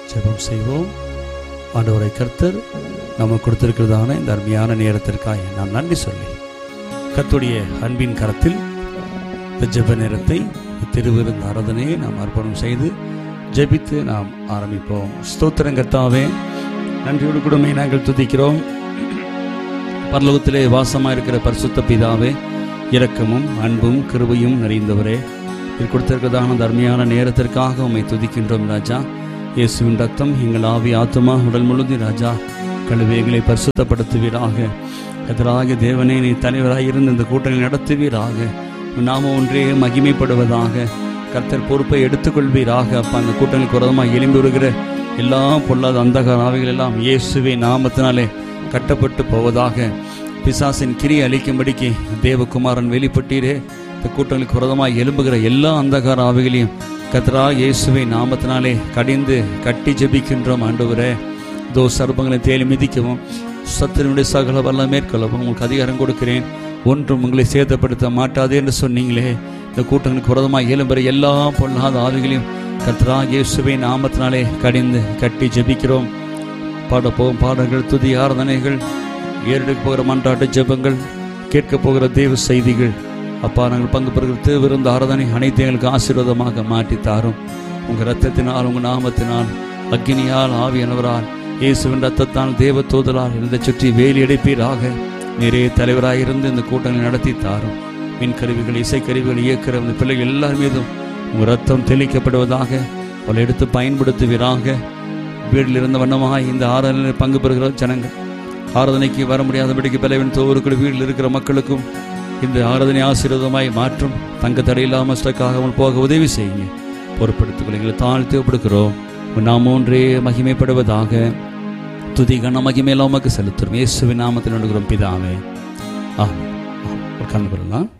ஜெபம் செய்வோம் ஆண்டவரை கர்த்தர் நமக்கு கொடுத்திருக்கிறதான இந்த அருமையான நேரத்திற்காக நாம் நன்றி சொல்லி கர்த்தருடைய அன்பின் கரத்தில் இந்த ஜெப நேரத்தை இந்த திருவிருந்த ஆராதனையை நாம் அர்ப்பணம் செய்து ஜெபித்து நாம் ஆரம்பிப்போம் ஸ்தோத்திரம் கர்த்தாவே நன்றியோடு கூடமே நாங்கள் துதிக்கிறோம் பரலோகத்திலே வாசமாக இருக்கிற பரிசுத்த பிதாவே இரக்கமும் அன்பும் கிருபையும் நிறைந்தவரே இது கொடுத்திருக்கிறதான அந்த அருமையான நேரத்திற்காக உம்மை துதிக்கின்றோம் ராஜா இயேசுவின் ரத்தம் எங்கள் ஆவி ஆத்துமா உடல் முழுதும் ராஜா கழுவேகளை பரிசுத்தப்படுத்துவீராக எதிராக தேவனே நீ தலைவராக இருந்து இந்த கூட்டங்களை நடத்துவீராக உன் நாம ஒன்றே மகிமைப்படுவதாக கர்த்தர் பொறுப்பை எடுத்துக்கொள்வீராக அப்ப அந்த கூட்டங்களுக்கு விரதமாக எழும்பி வருகிற எல்லா பொல்லாத அந்தகார ஆவிகள் எல்லாம் இயேசுவே நாமத்தினாலே கட்டப்பட்டு போவதாக பிசாசின் கிரியை அளிக்கும்படிக்கு தேவகுமாரன் வெளிப்பட்டீரே இந்த கூட்டங்களுக்கு விரதமாக எழும்புகிற எல்லா அந்தகார ஆவிகளையும் கத்ரா இயேசுவை நாமத்தினாலே கடிந்து கட்டி ஜெபிக்கின்றோம் ஆண்டவரே தோ சர்ப்பங்களை தேடி மிதிக்கவும் சத்தினுடைய சகல வல்ல மேற்கொள்ளவும் உங்களுக்கு அதிகாரம் கொடுக்கிறேன் ஒன்றும் உங்களை சேதப்படுத்த மாட்டாது என்று சொன்னீங்களே இந்த கூட்டங்களுக்கு விரதமாக எழும்புகிற எல்லா பொல்லாத ஆவிகளையும் கத்ரா இயேசுவை நாமத்தினாலே கடிந்து கட்டி ஜெபிக்கிறோம் பாட போகும் பாடல்கள் துதி ஆராதனைகள் ஏறெடுக்க போகிற மன்றாட்டு ஜெபங்கள் கேட்க போகிற தேவ செய்திகள் அப்பா நாங்கள் பங்கு பெறுகிற திருவிருந்த ஆராதனை அனைத்து எங்களுக்கு ஆசீர்வாதமாக மாற்றி தாரும் உங்கள் ரத்தத்தினால் உங்கள் நாமத்தினால் அக்னியால் ஆவியானவரால் இயேசுவின் ரத்தத்தால் தேவ தூதலால் இதை சுற்றி வேலி அடைப்பீராக நிறைய தலைவராக இருந்து இந்த கூட்டங்களை நடத்தி தாரும் மின் கருவிகள் இசைக்கருவிகள் இயக்கிற இந்த பிள்ளைகள் எல்லார் மீதும் உங்கள் ரத்தம் தெளிக்கப்படுவதாக அவளை எடுத்து பயன்படுத்துவீராக வீட்டில் இருந்த வண்ணமாக இந்த ஆராதனையில் பங்கு பெறுகிற ஜனங்கள் ஆராதனைக்கு வர முடியாதபடிக்கு பலவின் தோறுக்குள் வீட்டில் இருக்கிற மக்களுக்கும் இந்த ஆராதனை ஆசீர்வாதமாய் மாற்றும் தங்க தடையில்லாமல் ஸ்டக் ஆகாமல் போக உதவி செய்யுங்க பொறுப்படுத்திக் எங்களை தாழ்த்தி ஒப்படுக்கிறோம் நாம் ஒன்றே மகிமைப்படுவதாக துதி கன மகிமையெல்லாம் உமக்கு செலுத்துறோம் இயேசுவின் நாமத்தில் நடுகிறோம் பிதாவே ஆ உட்கார்ந்து கொள்ளலாம்